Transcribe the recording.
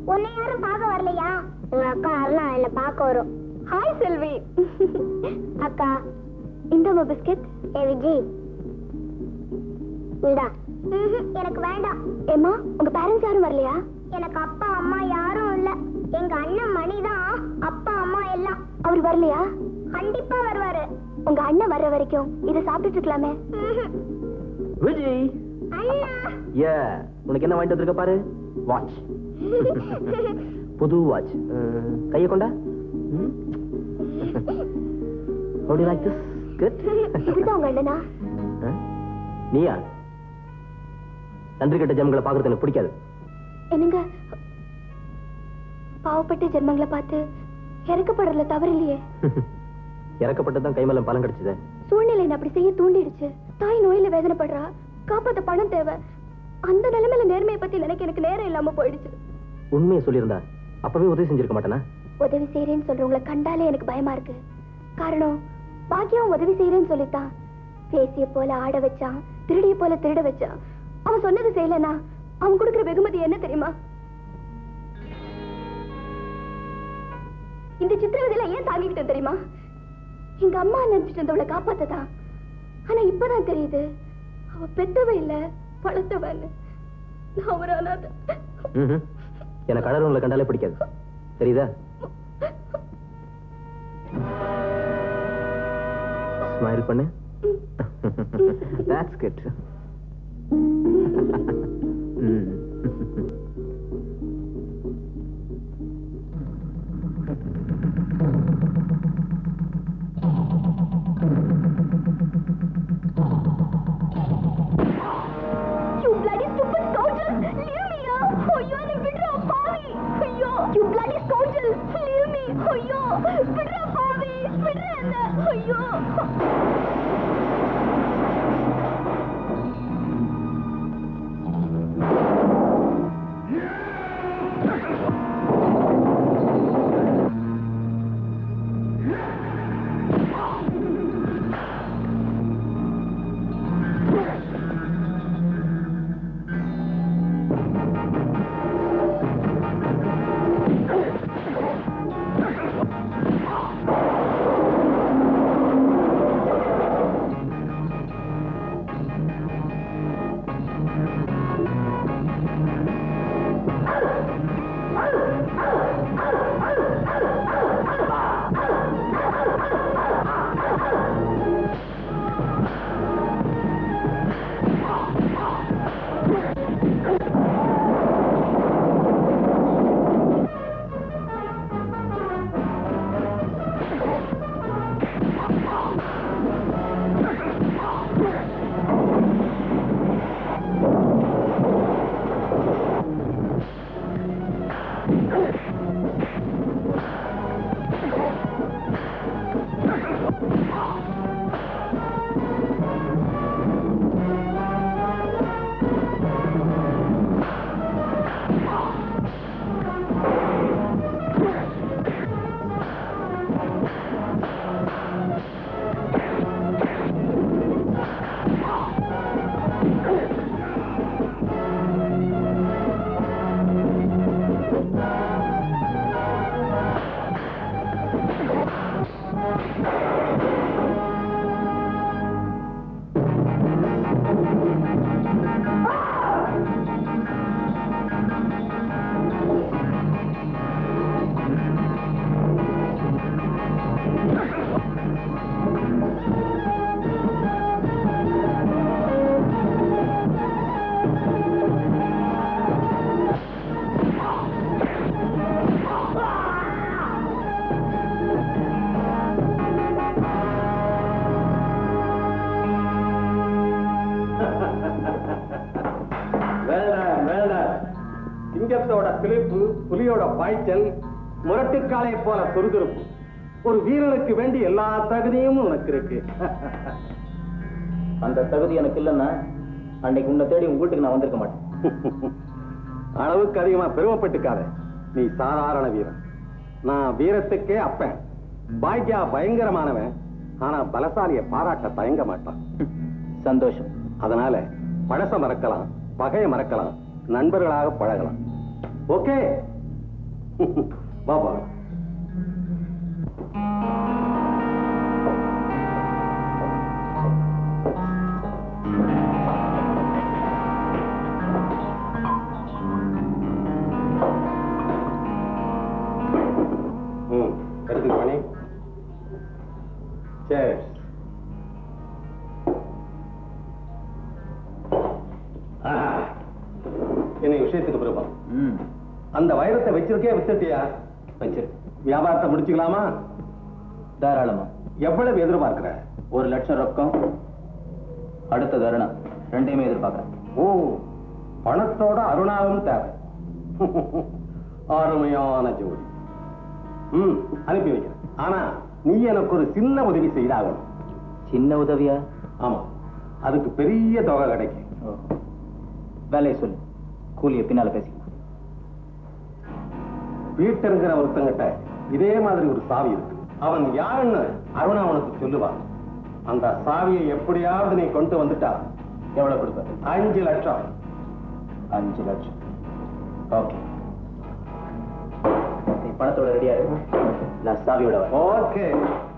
உன்னை யாரும் பார்க்க வரலையா எங்க அக்கா அருணா என்ன பார்க்க வரும் ஹாய் செல்வி அக்கா இந்தம்மா பிஸ்கட் ஏ விஜி இந்தா எனக்கு வேண்டாம் ஏமா உங்க பேரண்ட்ஸ் யாரும் வரலையா எனக்கு அப்பா அம்மா யாரும் இல்ல எங்க அண்ணன் மணி தான் அப்பா அம்மா எல்லாம் அவர் வரலையா கண்டிப்பா வருவாரு உங்க அண்ணன் வர்ற வரைக்கும் இத சாப்பிட்டுட்டு இருக்கலாமே விஜய் அண்ணா ஏ உனக்கு என்ன வாங்கிட்டு வந்திருக்க பாரு வாட்ச் புது வாட்ச் கையை கொண்டா How do you like this? Good? இதுதான் உங்க அண்ணனா ஆ? நீயா நன்றி கெட்ட ஜென்மங்களை பார்க்கறது எனக்கு பிடிக்காது என்னங்க பாவப்பட்ட ஜென்மங்களை பார்த்து இறக்கப்படுறதுல தவறு இல்லையே இறக்கப்பட்டதான் கைமலம் பலன் கிடைச்சது சூழ்நிலை என்ன அப்படி செய்ய தூண்டிடுச்சு தாய் நோயில வேதனைப்படுறா காப்பாத்த பணம் தேவை அந்த நிலைமையில நேர்மையை பத்தி நினைக்க எனக்கு நேரம் இல்லாம போயிடுச்சு உண்மையை சொல்லியிருந்தா அப்பவே உதவி செஞ்சிருக்க மாட்டேனா உதவி செய்யறேன்னு சொல்றவங்களை கண்டாலே எனக்கு பயமா இருக்கு காரணம் பாக்கியம் உதவி செய்யறேன்னு சொல்லித்தான் பேசிய போல ஆட வச்சான் திருடிய போல திருட வச்சான் அவன் சொன்னது செய்யலனா அவன் கொடுக்கிற வெகுமதி என்ன தெரியுமா இந்த சித்திரவதையில ஏன் தாங்கிக்கிட்டேன் தெரியுமா எங்க அம்மா நினைச்சிட்டு இருந்தவளை காப்பாத்ததான் ஆனா இப்பதான் தெரியுது அவ பெத்தவ இல்ல வளர்த்தவன்னு நான் ஒரு அனாதை ம்ஹும். எனக்கு அழறவங்களை கண்டாலே பிடிக்காது தெரியுதா ஸ்மைல் பண்ணு That's good. ம். You bloody stupid scoundrel! Leave me, yeah! ஐயோ, நீ விடுறா, பாவி! ஐயோ! You bloody scoundrel! Leave me! ஐயோ! விடுறா, பாவி! விடுறா என்ன? ஐயோ! வேண்டாம் வேண்டாம் சிங்கத்தோட சிலிப்பு புலியோட பாய்ச்சல் முரட்டுக்காலை போல சுறுசுறுப்பு ஒரு வீரனுக்கு வேண்டி எல்லா தகுதியும் உனக்கு இருக்கு அந்த தகுதி எனக்கு இல்லைன்னா அன்னைக்கு உன்னை தேடி உங்க வீட்டுக்கு நான் வந்திருக்க மாட்டேன் அளவுக்கு அதிகமா பெருமைப்பட்டுக்காத நீ சாதாரண வீரன் நான் வீரத்துக்கே அப்பன் பாக்யா பயங்கரமானவன் ஆனா பலசாலிய பாராட்ட தயங்க மாட்டான் சந்தோஷம் அதனால பழச மறக்கலாம் பகைய மறக்கலாம் நண்பர்களாக பழகலாம் ஓகே பாபா ம் எடுத்துக்க மணி சரி என்ன விஷயத்துக்கு பிறப்பா ம் அந்த வைரத்தை வச்சிருக்கே வித்துட்டியா வச்சிரு வியாபாரத்தை முடிச்சுக்கலாமா தாராளமா எவ்வளவு எதிர்பார்க்கிற ஒரு லட்சம் ரொக்கம் அடுத்த தருணம் ரெண்டையுமே எதிர்பார்க்கறேன் ஓ பணத்தோட அருணாவும் தேவை அருமையான ஜோடி ம் அனுப்பி வைக்கிறேன் ஆனா நீ எனக்கு ஒரு சின்ன உதவி செய்தாகணும் சின்ன உதவியா ஆமா அதுக்கு பெரிய தொகை கிடைக்கும் ஓ. வேலையை சொல்லு கூலியை பின்னால பேசிக்கலாம் பீட்டருங்கிற ஒருத்தங்கிட்ட இதே மாதிரி ஒரு சாவி இருக்கு அவன் யாருன்னு அருணா உனக்கு சொல்லுவான் அந்த சாவியை எப்படியாவது நீ கொண்டு வந்துட்டா எவ்வளவு கொடுப்ப அஞ்சு லட்சம் அஞ்சு லட்சம் ஓகே நீ பணத்தோட ரெடியா இருக்கு நான் சாவியோட வரேன் ஓகே